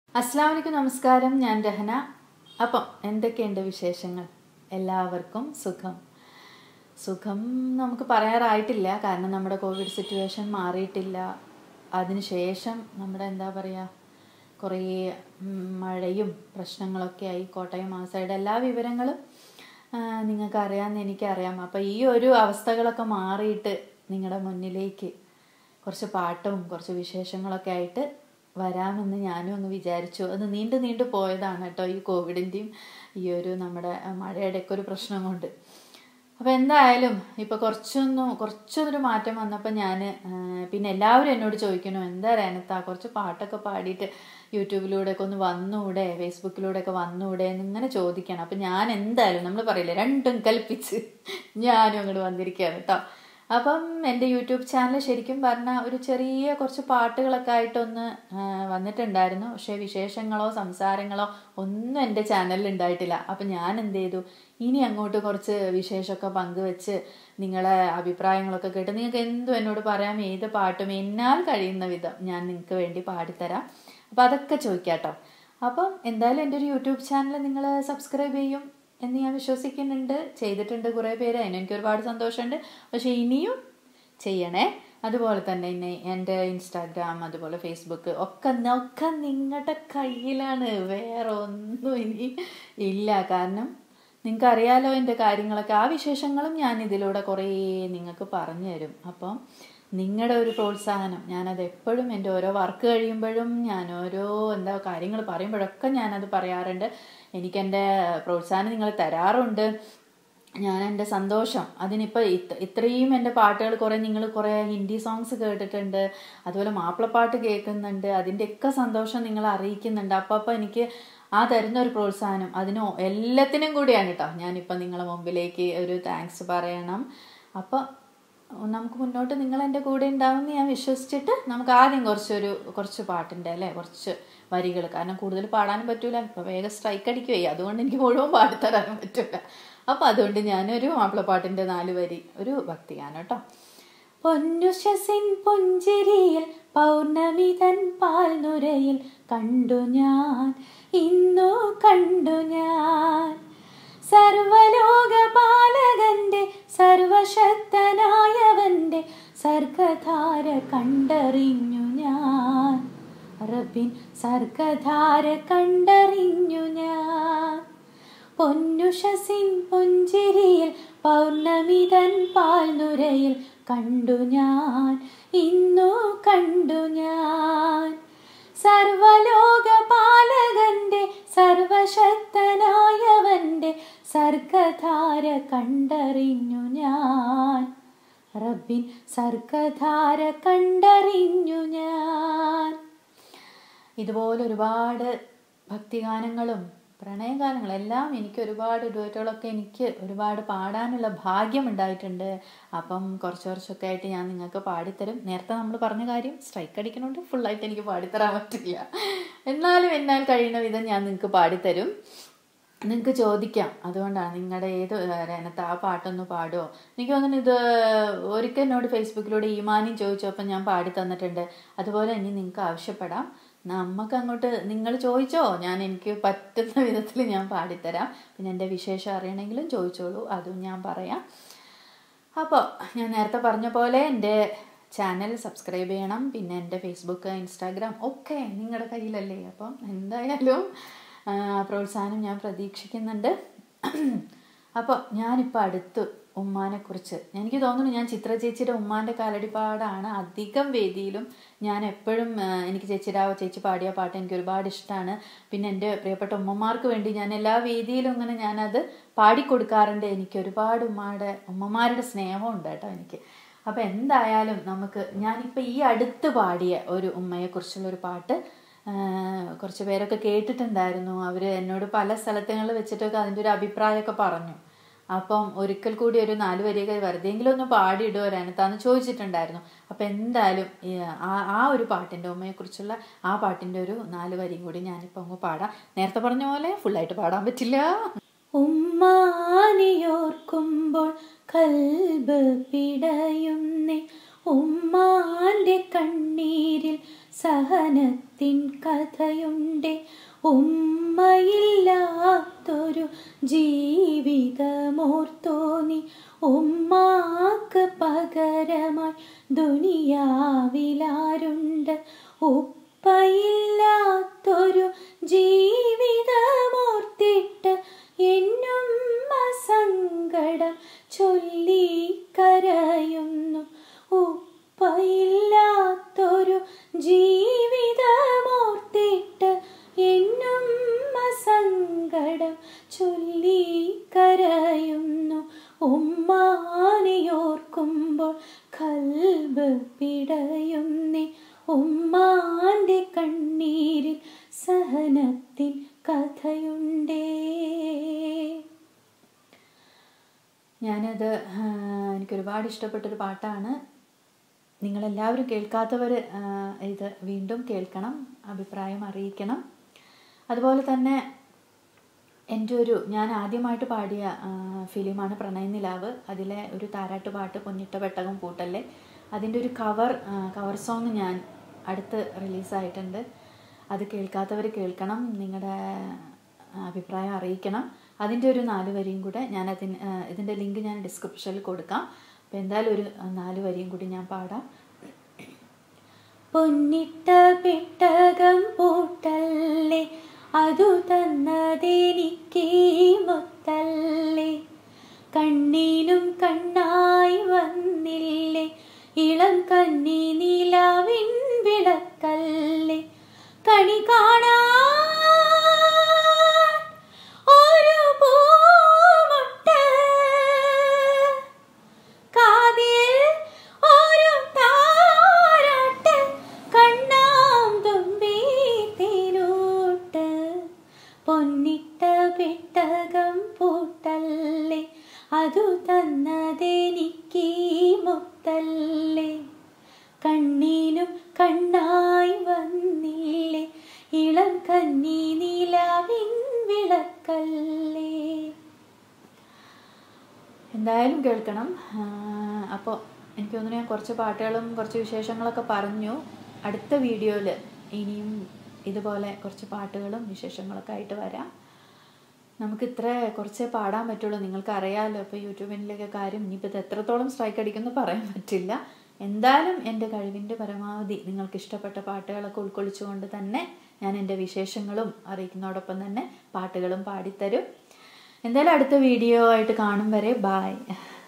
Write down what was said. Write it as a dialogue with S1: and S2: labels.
S1: അസ്സാം വലൈക്കും നമസ്കാരം ഞാൻ രഹന അപ്പം എന്തൊക്കെയുണ്ട് വിശേഷങ്ങൾ എല്ലാവർക്കും സുഖം സുഖം നമുക്ക് പറയാറായിട്ടില്ല കാരണം നമ്മുടെ കോവിഡ് സിറ്റുവേഷൻ മാറിയിട്ടില്ല അതിനുശേഷം നമ്മുടെ എന്താ പറയുക കുറേ ഉം, മഴയും പ്രശ്നങ്ങളൊക്കെ ആയി കോട്ടയം ആ സൈഡ് എല്ലാ വിവരങ്ങളും നിങ്ങൾക്ക് അറിയാമെന്ന് എനിക്കറിയാം അപ്പോൾ ഈ ഒരു അവസ്ഥകളൊക്കെ മാറിയിട്ട് നിങ്ങളുടെ മുന്നിലേക്ക് കുറച്ച് പാട്ടും കുറച്ച് വിശേഷങ്ങളൊക്കെ ആയിട്ട് വരാമെന്ന് ഞാനും അങ്ങ് വിചാരിച്ചു അത് നീണ്ടു നീണ്ടു പോയതാണ് കേട്ടോ ഈ കോവിഡിൻ്റെയും ഈ ഒരു നമ്മുടെ മഴയുടെ ഒക്കെ ഒരു പ്രശ്നം കൊണ്ട് അപ്പോൾ എന്തായാലും ഇപ്പോൾ കുറച്ചൊന്നും കുറച്ചൊരു മാറ്റം വന്നപ്പോൾ ഞാൻ പിന്നെ എല്ലാവരും എന്നോട് ചോദിക്കണു എന്താ രനത്താ കുറച്ച് പാട്ടൊക്കെ പാടിയിട്ട് യൂട്യൂബിലൂടെ ഒക്കെ ഒന്ന് വന്നൂടെ ഫേസ്ബുക്കിലൂടെ ഒക്കെ വന്നൂടെ എന്ന് ഇങ്ങനെ ചോദിക്കണം അപ്പം ഞാൻ എന്തായാലും നമ്മൾ പറയില്ലേ രണ്ടും കൽപ്പിച്ച് ഞാനും അങ്ങോട്ട് വന്നിരിക്കുകയാണ് കേട്ടോ അപ്പം എൻ്റെ യൂട്യൂബ് ചാനൽ ശരിക്കും പറഞ്ഞാൽ ഒരു ചെറിയ കുറച്ച് പാട്ടുകളൊക്കെ ആയിട്ടൊന്ന് ആ, വന്നിട്ടുണ്ടായിരുന്നു പക്ഷേ വിശേഷങ്ങളോ സംസാരങ്ങളോ ഒന്നും എൻ്റെ ചാനലിൽ ഉണ്ടായിട്ടില്ല അപ്പം ഞാൻ എന്ത് ചെയ്തു ഇനി അങ്ങോട്ട് കുറച്ച് വിശേഷമൊക്കെ പങ്കുവെച്ച് നിങ്ങളെ അഭിപ്രായങ്ങളൊക്കെ കേട്ട് നിങ്ങൾക്ക് എന്തും എന്നോട് പറയാം ഏത് പാട്ടും എന്നാൽ കഴിയുന്ന വിധം ഞാൻ നിങ്ങൾക്ക് വേണ്ടി പാടിത്തരാം അപ്പം അതൊക്കെ ചോദിക്കാട്ടോ അപ്പം എന്തായാലും എൻ്റെ ഒരു യൂട്യൂബ് ചാനൽ നിങ്ങൾ സബ്സ്ക്രൈബ് ചെയ്യും എന്ന് ഞാൻ വിശ്വസിക്കുന്നുണ്ട് ചെയ്തിട്ടുണ്ട് കുറേ പേര് അതിന് എനിക്ക് ഒരുപാട് സന്തോഷമുണ്ട് പക്ഷേ ഇനിയും ചെയ്യണേ അതുപോലെ തന്നെ ഇനി എൻ്റെ ഇൻസ്റ്റാഗ്രാം അതുപോലെ ഫേസ്ബുക്ക് ഒക്കെ ന- ഒക്കെ നിങ്ങളുടെ കയ്യിലാണ് വേറെ ഒന്നും ഇനി ഇല്ല കാരണം നിങ്ങൾക്ക് അറിയാലോ എൻ്റെ കാര്യങ്ങളൊക്കെ ആ വിശേഷങ്ങളും ഞാൻ ഇതിലൂടെ കുറേ നിങ്ങൾക്ക് പറഞ്ഞു തരും അപ്പം നിങ്ങളുടെ ഒരു പ്രോത്സാഹനം ഞാനത് എപ്പോഴും എൻ്റെ ഓരോ വർക്ക് കഴിയുമ്പോഴും ഞാൻ ഓരോ എന്താ കാര്യങ്ങൾ പറയുമ്പോഴൊക്കെ ഞാനത് പറയാറുണ്ട് എനിക്കെൻ്റെ പ്രോത്സാഹനം നിങ്ങൾ തരാറുണ്ട് ഞാൻ എൻ്റെ സന്തോഷം അതിനിപ്പോൾ ഇത്ര ഇത്രയും എൻ്റെ പാട്ടുകൾ കുറേ നിങ്ങൾ കുറേ ഹിന്ദി സോങ്സ് കേട്ടിട്ടുണ്ട് അതുപോലെ മാപ്പിളപ്പാട്ട് കേൾക്കുന്നുണ്ട് അതിൻ്റെയൊക്കെ സന്തോഷം നിങ്ങൾ അറിയിക്കുന്നുണ്ട് അപ്പോൾ അപ്പോൾ എനിക്ക് ആ തരുന്ന ഒരു പ്രോത്സാഹനം അതിനോ എല്ലാത്തിനും കൂടിയാണ് കേട്ടോ ഞാനിപ്പോൾ നിങ്ങളെ മുമ്പിലേക്ക് ഒരു താങ്ക്സ് പറയണം അപ്പോൾ നമുക്ക് മുന്നോട്ട് നിങ്ങൾ എൻ്റെ കൂടെ ഉണ്ടാവുമെന്ന് ഞാൻ വിശ്വസിച്ചിട്ട് നമുക്ക് ആദ്യം കുറച്ചൊരു കുറച്ച് പാട്ടിൻ്റെ അല്ലേ കുറച്ച് വരികൾ കാരണം കൂടുതൽ പാടാനും പറ്റൂല ഇപ്പോൾ വേഗം സ്ട്രൈക്ക് അടിക്കുകയെ അതുകൊണ്ട് എനിക്ക് മുഴുവൻ പാടിത്തരാനും പറ്റൂല അപ്പോൾ അതുകൊണ്ട് ഞാനൊരു മാപ്പിളപ്പാട്ടിൻ്റെ നാല് വരി ഒരു ഭക്തിഗാനം കേട്ടോ പൊന്നുശസിൻ പുഞ്ചിരിയിൽ പൗർണമി തൻ പാൽനുരയിൽ കണ്ടു ഞാൻ ഇന്നു കണ്ടു ഞാൻ സർവലോക പാലകന്റെ സർവശക്തനായവന്റെ സർഗധാര കണ്ടറിഞ്ഞു ഞാൻ റബ്ബിൻ സർഗധാര കണ്ടറിഞ്ഞു ഞാൻ പൊന്നുഷസിൻ പുഞ്ചിരിയിൽ പൗർണമി തൻ പാൽനുരയിൽ കണ്ടു ഞാൻ ഇന്നു കണ്ടു ഞാൻ സർവലോക പാലകന്റെ സർവശക്തനായവന്റെ സർഗധാര കണ്ടറിഞ്ഞു ഞാൻ റബ്ബിൻ സർഗധാര കണ്ടറിഞ്ഞു ഞാൻ ഇതുപോലെ ഒരുപാട് ഭക്തിഗാനങ്ങളും പ്രണയഗാനങ്ങളും എല്ലാം എനിക്ക് ഒരുപാട് ഡുവറ്റുകളൊക്കെ എനിക്ക് ഒരുപാട് പാടാനുള്ള ഭാഗ്യം ഉണ്ടായിട്ടുണ്ട് അപ്പം കുറച്ച് കുറച്ചൊക്കെ ആയിട്ട് ഞാൻ നിങ്ങൾക്ക് പാടിത്തരും നേരത്തെ നമ്മൾ പറഞ്ഞ കാര്യം സ്ട്രൈക്ക് അടിക്കണോണ്ട് ഫുള്ളായിട്ട് എനിക്ക് പാടിത്തരാൻ പറ്റില്ല എന്നാലും എന്നാൽ കഴിയുന്ന വിധം ഞാൻ നിങ്ങൾക്ക് പാടിത്തരും നിങ്ങൾക്ക് ചോദിക്കാം അതുകൊണ്ടാണ് നിങ്ങളുടെ ഏത് രനത്ത് ആ പാട്ടൊന്ന് പാടുമോ എനിക്ക് തോന്നുന്നു ഇത് ഒരിക്കൽ എന്നോട് ഫേസ്ബുക്കിലൂടെ ഈമാനും ചോദിച്ചപ്പോൾ ഞാൻ പാടി തന്നിട്ടുണ്ട് അതുപോലെ ഇനി നിങ്ങൾക്ക് ആവശ്യപ്പെടാം നമുക്ക് അങ്ങോട്ട് നിങ്ങൾ ചോദിച്ചോ ഞാൻ എനിക്ക് പറ്റുന്ന വിധത്തിൽ ഞാൻ പാടിത്തരാം പിന്നെ എൻ്റെ വിശേഷം അറിയണമെങ്കിലും ചോദിച്ചോളൂ അതും ഞാൻ പറയാം അപ്പോൾ ഞാൻ നേരത്തെ പറഞ്ഞ പോലെ എൻ്റെ ചാനൽ സബ്സ്ക്രൈബ് ചെയ്യണം പിന്നെ എൻ്റെ ഫേസ്ബുക്ക് ഇൻസ്റ്റാഗ്രാം ഒക്കെ നിങ്ങളുടെ കയ്യിലല്ലേ അപ്പം എന്തായാലും ആ, പ്രോത്സാഹനം ഞാൻ പ്രതീക്ഷിക്കുന്നുണ്ട് അപ്പോൾ ഞാനിപ്പോൾ അടുത്ത് ഉമ്മാനെക്കുറിച്ച് എനിക്ക് തോന്നുന്നു ഞാൻ ചിത്ര ചേച്ചിയുടെ ഉമ്മാൻ്റെ കാലടിപ്പാടാണ് അധികം വേദിയിലും ഞാൻ എപ്പോഴും ആ, എനിക്ക് ചേച്ചിയുടെ ആ ചേച്ചി പാടിയ പാട്ട് എനിക്ക് ഒരുപാട് ഇഷ്ടമാണ് പിന്നെ എൻ്റെ പ്രിയപ്പെട്ട ഉമ്മമാർക്ക് വേണ്ടി ഞാൻ എല്ലാ വേദിയിലും ഇങ്ങനെ ഞാനത് പാടിക്കൊടുക്കാറുണ്ട് എനിക്ക് ഒരുപാട് ഉമ്മയുടെ ഉമ്മമാരുടെ സ്നേഹമുണ്ട് കേട്ടോ എനിക്ക് അപ്പോൾ എന്തായാലും നമുക്ക് ഞാനിപ്പോൾ ഈ അടുത്ത് പാടിയ ഒരു ഉമ്മയെക്കുറിച്ചുള്ള ഒരു പാട്ട് ആ, കുറച്ച് പേരൊക്കെ കേട്ടിട്ടുണ്ടായിരുന്നു അവർ എന്നോട് പല സ്ഥലങ്ങളിൽ വെച്ചിട്ടൊക്കെ അതിൻ്റെ ഒരു അഭിപ്രായമൊക്കെ പറഞ്ഞു അപ്പം ഒരിക്കൽ കൂടി ഒരു നാല് വരിയൊക്കെ വെറുതെയെങ്കിലും ഒന്ന് പാടിയിടുമോ രനത്താന്ന് ചോദിച്ചിട്ടുണ്ടായിരുന്നു അപ്പം എന്തായാലും ഈ ആ ആ ഒരു പാട്ടിൻ്റെ ഉമ്മയെക്കുറിച്ചുള്ള ആ പാട്ടിൻ്റെ ഒരു നാല് വരിയും കൂടി ഞാനിപ്പോൾ അങ്ങ് പാടാം നേരത്തെ പറഞ്ഞ പോലെ ഫുള്ളായിട്ട് പാടാൻ പറ്റില്ല ഉമ്മാനിയോർക്കുമ്പോൾ കൽബ് പിടയുന്നേ ഉമ്മാന്റെ കണ്ണീരിൽ സഹനത്തിൻ കഥയുണ്ടേ ഉമ്മയില്ലാത്തൊരു ജീവിതമോർത്തോന്നി ഉമ്മാക്ക് പകരമായി ദുനിയാവിലാരുണ്ട് ഉപ്പയില്ലാത്തൊരു ജീവിതമോർത്തിട്ട് എന്നുമ്മ സങ്കടം ചൊല്ലി കരയുന്നു ഉപ്പയില്ലാത്തൊരു ജീവിതമോർത്തിട്ട് എന്നുമ്മ സങ്കടം ചൊല്ലി കരയുന്നു ഉമ്മാനെയോർക്കുമ്പോൾ കൽബ് പിടയുന്നേ ഉമ്മാന്റെ കണ്ണീരിൽ സഹനത്തിൻ കഥയുണ്ടേ ഞാനത് ആ, എനിക്കൊരുപാട് ഇഷ്ടപ്പെട്ടൊരു പാട്ടാണ് നിങ്ങളെല്ലാവരും കേൾക്കാത്തവർ ഇത് വീണ്ടും കേൾക്കണം അഭിപ്രായം അറിയിക്കണം അതുപോലെ തന്നെ എൻ്റെ ഒരു ഞാൻ ആദ്യമായിട്ട് പാടിയ ആ, ഫിലിമാണ് പ്രണയനിലാവ് അതിലെ ഒരു താരാട്ട് പാട്ട് പൊന്നിട്ട പെട്ടകം പൂട്ടല്ലേ അതിൻ്റെ ഒരു കവർ ആ, കവർ സോങ് ഞാൻ അടുത്ത് റിലീസായിട്ടുണ്ട് അത് കേൾക്കാത്തവർ കേൾക്കണം നിങ്ങളുടെ അഭിപ്രായം അറിയിക്കണം അതിൻ്റെ ഒരു നാല് വരിയും കൂടെ ഞാൻ അതിന് ആ, ഇതിൻ്റെ ലിങ്ക് ഞാൻ ഡിസ്ക്രിപ്ഷനിൽ കൊടുക്കാം അപ്പോൾ എന്തായാലും ഒരു ആ, നാല് വരിയും കൂടി ഞാൻ പാടാം പൊന്നിട്ട പെട്ടകം പൂട്ടല്ലേ അതു തന്നതെനിക്ക് മുത്തല്ലേ കണ്ണീനും കണ്ണായി വന്നില്ലേ ഇളം കണ്ണി നിലാവിൻ വിളക്കല്ലേ കണി കാണാൻ ഒരു പൂമുട്ട് കാതിൽ ഒരു താരാട്ട് കണ്ണാം തുമ്പി തേനൂട്ട് പൊന്നിട്ട പെട്ടകം പൂട്ടല്ലേ അതു തന്നതെനിക്ക് മുത്തല്ലേ കണ്ണീനും കണ്ണായി വന്നില്ലേ ഇളം കണ്ണി നിലാവിൻ വിളക്കല്ലേ എന്തായാലും കേൾക്കണം അപ്പോൾ എനിക്ക് തോന്നുന്നു ഞാൻ കുറച്ച് പാട്ടുകളും കുറച്ച് വിശേഷങ്ങളൊക്കെ പറഞ്ഞു അടുത്ത വീഡിയോയിൽ ഇനിയും ഇതുപോലെ കുറച്ച് പാട്ടുകളും വിശേഷങ്ങളൊക്കെ ആയിട്ട് വരാം നമുക്ക് ഇത്ര കുറച്ചേ പാടാൻ പറ്റുള്ളൂ നിങ്ങൾക്ക് അറിയാമല്ലോ ഇപ്പോൾ യൂട്യൂബിൻ്റെയൊക്കെ കാര്യം ഇനിയിപ്പോൾ ഇത് എത്രത്തോളം സ്ട്രൈക്ക് അടിക്കുമെന്ന് പറയാൻ പറ്റില്ല എന്തായാലും എൻ്റെ കഴിവിൻ്റെ പരമാവധി നിങ്ങൾക്ക് ഇഷ്ടപ്പെട്ട പാട്ടുകളൊക്കെ ഉൾക്കൊള്ളിച്ചുകൊണ്ട് തന്നെ ഞാൻ എൻ്റെ വിശേഷങ്ങളും അറിയിക്കുന്നതോടൊപ്പം തന്നെ പാട്ടുകളും പാടിത്തരും എന്തായാലും അടുത്ത വീഡിയോ ആയിട്ട് കാണും വരെ ബായ്